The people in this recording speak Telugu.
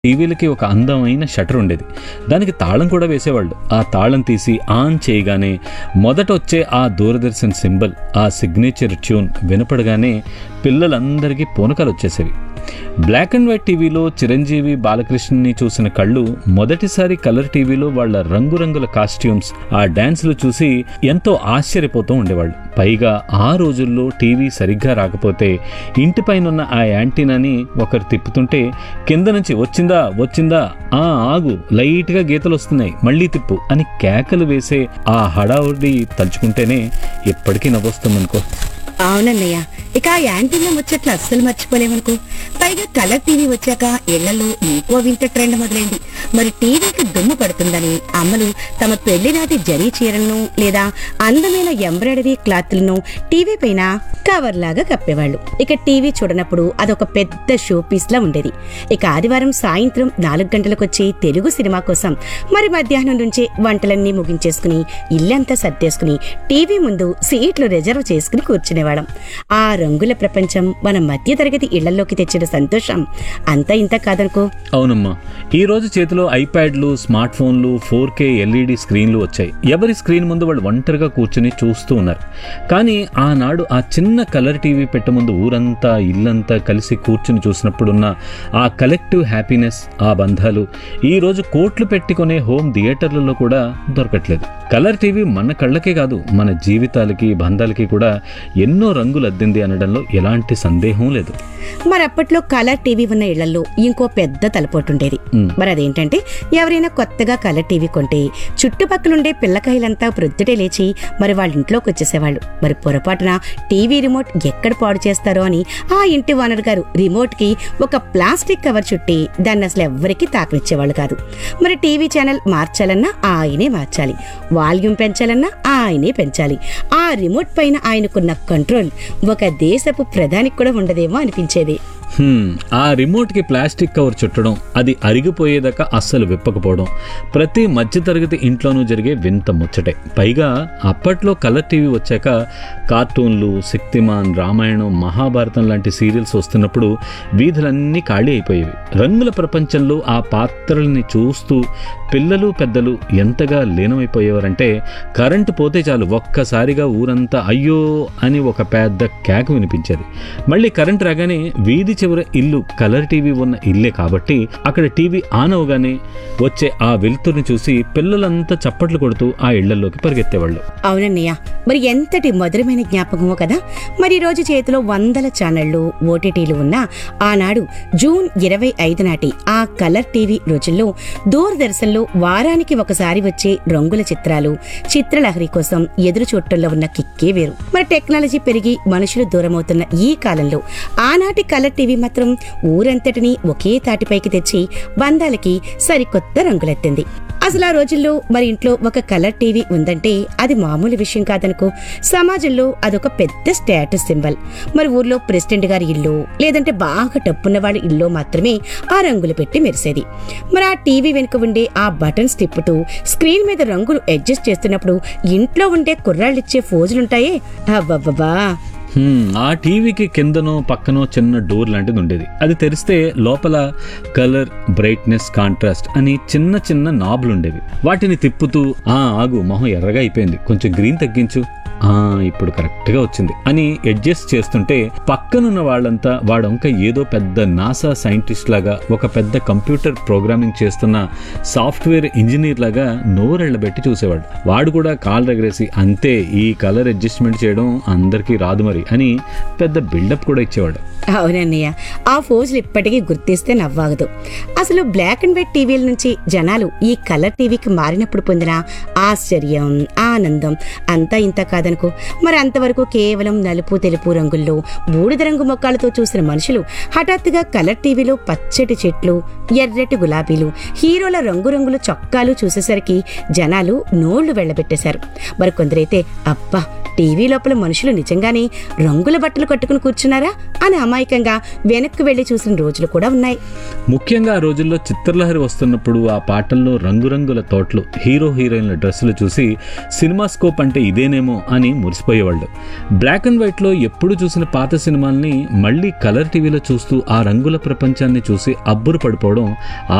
టీవీలకి ఒక అందమైన షటర్ ఉండేది దానికి తాళం కూడా వేసేవాళ్ళు ఆ తాళం తీసి ఆన్ చేయగానే మొదట వచ్చే ఆ దూరదర్శన్ సింబల్ ఆ సిగ్నేచర్ ట్యూన్ వినపడగానే పిల్లలందరికీ పూనకాలు వచ్చేసేవి బ్లాక్ అండ్ వైట్ టీవీలో చిరంజీవి బాలకృష్ణని చూసిన కళ్ళు మొదటిసారి కలర్ టీవీలో వాళ్ళ రంగురంగుల కాస్ట్యూమ్స్ ఆ డాన్సులు చూసి ఎంతో ఆశ్చర్యపోతూ ఉండేవాళ్ళు పైగా ఆ రోజుల్లో టీవీ సరిగ్గా రాకపోతే ఇంటిపైనున్న ఆ యాంటీనాని ఒకరు తిప్పుతుంటే కింద నుంచి వచ్చిందా వచ్చిందా ఆ ఆగు లైట్గా గీతలు వస్తున్నాయి మళ్ళీ తిప్పు అని కేకలు వేసే ఆ హడావుడి తలుచుకుంటేనే ఎప్పటికీ నవ్వొస్తుందనుకో అవునన్నయ్య ఇక ఆ యాంటీనా ముచ్చట్లు అస్సలు మర్చిపోలేమనుకో పైగా కలర్ టీవీ వచ్చాక ఇళ్లలో ఇంకో వింత ట్రెండ్ మొదలైంది మరి టీవీకి దుమ్ము పడుతుందని అమ్మలు తమ పెళ్లి నాటి జరీ చీరలను లేదా అందమైన ఎంబ్రాయిడరీ క్లాత్లను టీవీ పైన కవర్ లాగా కప్పేవాళ్ళు ఇక టీవీ చూడనప్పుడు అదొక పెద్ద షో పీస్ లా ఉండేది ఇక ఆదివారం సాయంత్రం నాలుగు గంటలకు వచ్చే తెలుగు సినిమా కోసం మరి మధ్యాహ్నం నుంచే వంటలన్నీ ముగించేసుకుని ఇల్లంతా సర్దేసుకుని టీవీ ముందు సీట్లు రిజర్వ్ చేసుకుని కూర్చునేవాళ్ళం ఆ రంగుల ప్రపంచం మన మధ్య తరగతి ఇళ్లలోకి తెచ్చిన సంతోషం అంతా ఇంత కాదనుకో అవునమ్మా ఈ రోజు చేతిలో ఐప్యాడ్లు స్మార్ట్ ఫోన్లు ఫోర్ కే ఎల్ఈడి స్క్రీన్లు వచ్చాయి ఎవరి స్క్రీన్ ముందు వాళ్ళు ఒంటరిగా కూర్చుని చూస్తూ ఉన్నారు కానీ ఆనాడు ఆ చిన్న కలర్ టీవీ పెట్ట ముందు ఊరంతా ఇల్లంతా కలిసి కూర్చుని చూసినప్పుడున్న ఆ కలెక్టివ్ హ్యాపీనెస్ ఆ బంధాలు ఈ రోజు కోట్లు పెట్టుకునే హోమ్ థియేటర్లలో కూడా దొరకట్లేదు కలర్ టీవీ మన కళ్ళకే కాదు మన జీవితాలకి బంధాలకి కూడా ఎన్నో రంగులు అద్దింది అనడంలో ఎలాంటి సందేహం లేదు మరి అప్పట్లో కలర్ టీవీ ఉన్న ఇళ్లలో ఇంకో పెద్ద తలపోటుండేది మ్. మరి అదేంటంటే ఎవరైనా కొత్తగా కలర్ టీవీ కొంటే చుట్టుపక్కలుండే పిల్లకాయలంతా ప్రొద్దుటే లేచి మరి వాళ్ళ ఇంట్లోకి వచ్చేసేవాళ్ళు మరి పొరపాటున టీవీ రిమోట్ ఎక్కడ పాడు చేస్తారో అని ఆ ఇంటి ఓనర్ గారు రిమోట్ కి ఒక ప్లాస్టిక్ కవర్ చుట్టి దాన్ని అసలు ఎవ్వరికీ తాకనిచ్చేవాళ్ళు కాదు మరి టీవీ ఛానల్ మార్చాలన్నా ఆయనే మార్చాలి వాల్యూమ్ పెంచాలన్నా ఆయనే పెంచాలి ఆ రిమోట్ పైన ఆయనకున్న కంట్రోల్ ఒక దేశపు ప్రధానికి కూడా ఉండదేమో అనిపించేది హ్మ్, ఆ రిమోట్కి ప్లాస్టిక్ కవర్ చుట్టడం అది అరిగిపోయేదాకా అస్సలు విప్పకపోవడం ప్రతి మధ్యతరగతి ఇంట్లోనూ జరిగే వింత ముచ్చటే పైగా అప్పట్లో కలర్ టీవీ వచ్చాక కార్టూన్లు శక్తిమాన్ రామాయణం మహాభారతం లాంటి సీరియల్స్ వస్తున్నప్పుడు వీధులన్నీ ఖాళీ అయిపోయేవి రంగుల ప్రపంచంలో ఆ పాత్రల్ని చూస్తూ పిల్లలు పెద్దలు ఎంతగా లీనమైపోయేవారంటే కరెంటు పోతే చాలు ఒక్కసారిగా ఊరంతా అయ్యో అని ఒక పెద్ద కేక వినిపించేది మళ్ళీ కరెంట్ రాగానే వీధి చివర ఇల్లు కలర్ టీవీ ఉన్న ఇల్లే కాబట్టి అక్కడ టీవీ ఆన్ అవగానే వచ్చే ఆ వెలుతురుని చూసి పిల్లలంతా చప్పట్లు కొడుతూ ఆ ఇళ్లలోకి పరిగెత్తేవాళ్ళు అవునన్నయ్య మరి ఎంతటి మధురమైన జ్ఞాపకమో కదా మరి ఈ రోజు చేతిలో వందల ఛానళ్లు ఓటీటీలు ఉన్నా ఆనాడు జూన్ ఇరవై ఐదు నాటి ఆ కలర్ టీవీ రోజుల్లో దూరదర్శన్లో వారానికి ఒకసారి వచ్చే రంగుల చిత్రాలు చిత్రలహరి కోసం ఎదురు చూడటంలో ఉన్న కిక్కే వేరు మరి టెక్నాలజీ పెరిగి మనుషులు దూరమవుతున్న ఈ కాలంలో ఆనాటి కలర్ టీవీ మాత్రం ఊరంతటినీ ఒకే తాటిపైకి తెచ్చి బంధాలకి సరికొత్త రంగులెత్తింది అసలు ఆ రోజుల్లో మరి ఇంట్లో ఒక కలర్ టీవీ ఉందంటే అది మామూలు విషయం కాదనుకో సమాజంలో అదొక పెద్ద స్టేటస్ సింబల్ మరి ఊర్లో ప్రెసిడెంట్ గారి ఇల్లు లేదంటే బాగా డబ్బున్న వాళ్ళ ఇల్లు మాత్రమే ఆ రంగులు పెట్టి మెరిసేది మరి ఆ టీవీ వెనుక ఉండే ఆ బటన్స్ తిప్పుతూ స్క్రీన్ మీద రంగులు అడ్జస్ట్ చేస్తున్నప్పుడు ఇంట్లో ఉండే కుర్రాళ్ళిచ్చే ఫోజులుంటాయే అబ్బబ్బబ్బా హ్మ్, ఆ టీవీకి కిందనో పక్కనో చిన్న డోర్ లాంటిది ఉండేది అది తెరిస్తే లోపల కలర్ బ్రైట్నెస్ కాంట్రాస్ట్ అని చిన్న చిన్న నాబ్లు ఉండేవి వాటిని తిప్పుతూ ఆ ఆగు మొహం ఎర్రగా అయిపోయింది కొంచెం గ్రీన్ తగ్గించు ఆ ఇప్పుడు కరెక్ట్ గా వచ్చింది అని అడ్జస్ట్ చేస్తుంటే పక్కనున్న వాళ్ళంతా వాడంక ఏదో పెద్ద నాసా సైంటిస్ట్ లాగా ఒక పెద్ద కంప్యూటర్ ప్రోగ్రామింగ్ చేస్తున్న సాఫ్ట్వేర్ ఇంజనీర్ లాగా నోరెళ్ళబెట్టి చూసేవాడు వాడు కూడా కాల్ రగరేసి అంతే ఈ కలర్ అడ్జస్ట్మెంట్ చేయడం అందరికీ రాదు మరి అని పెద్ద బిల్డప్ కూడా ఇచ్చేవాడు అవునన్నయ్య ఆ ఫోజులు ఇప్పటికీ గుర్తిస్తే నవ్వాగదు అసలు బ్లాక్ అండ్ వైట్ టీవీల నుంచి జనాలు ఈ కలర్ టీవీకి మారినప్పుడు పొందిన ఆశ్చర్యం ఆనందం అంతా ఇంత కాదనుకో మరి అంతవరకు కేవలం నలుపు తెలుపు రంగుల్లో బూడిద రంగు మొక్కలతో చూసిన మనుషులు హఠాత్తుగా కలర్ టీవీలో పచ్చటి చెట్లు ఎర్రటి గులాబీలు హీరోల రంగురంగుల చొక్కాలు చూసేసరికి జనాలు నోళ్లు వెళ్ళబెట్టేశారు మరి కొందరైతే అబ్బా టీవీ లోపల మనుషులు నిజంగానే రంగుల బట్టలు కట్టుకుని కూర్చున్నారా అని అమాయకంగా వెనక్కి వెళ్లి చూసిన రోజులు కూడా ఉన్నాయి ముఖ్యంగా ఆ రోజుల్లో చిత్రలహరి వస్తున్నప్పుడు ఆ పాటల్లో రంగురంగుల తోటలు హీరో హీరోయిన్ల డ్రెస్సులు చూసి సినిమా స్కోప్ అంటే ఇదేనేమో అని మురిసిపోయేవాళ్ళు బ్లాక్ అండ్ వైట్లో ఎప్పుడు చూసిన పాత సినిమాల్ని మళ్ళీ కలర్ టీవీలో చూస్తూ ఆ రంగుల ప్రపంచాన్ని చూసి అబ్బురు పడిపోవడం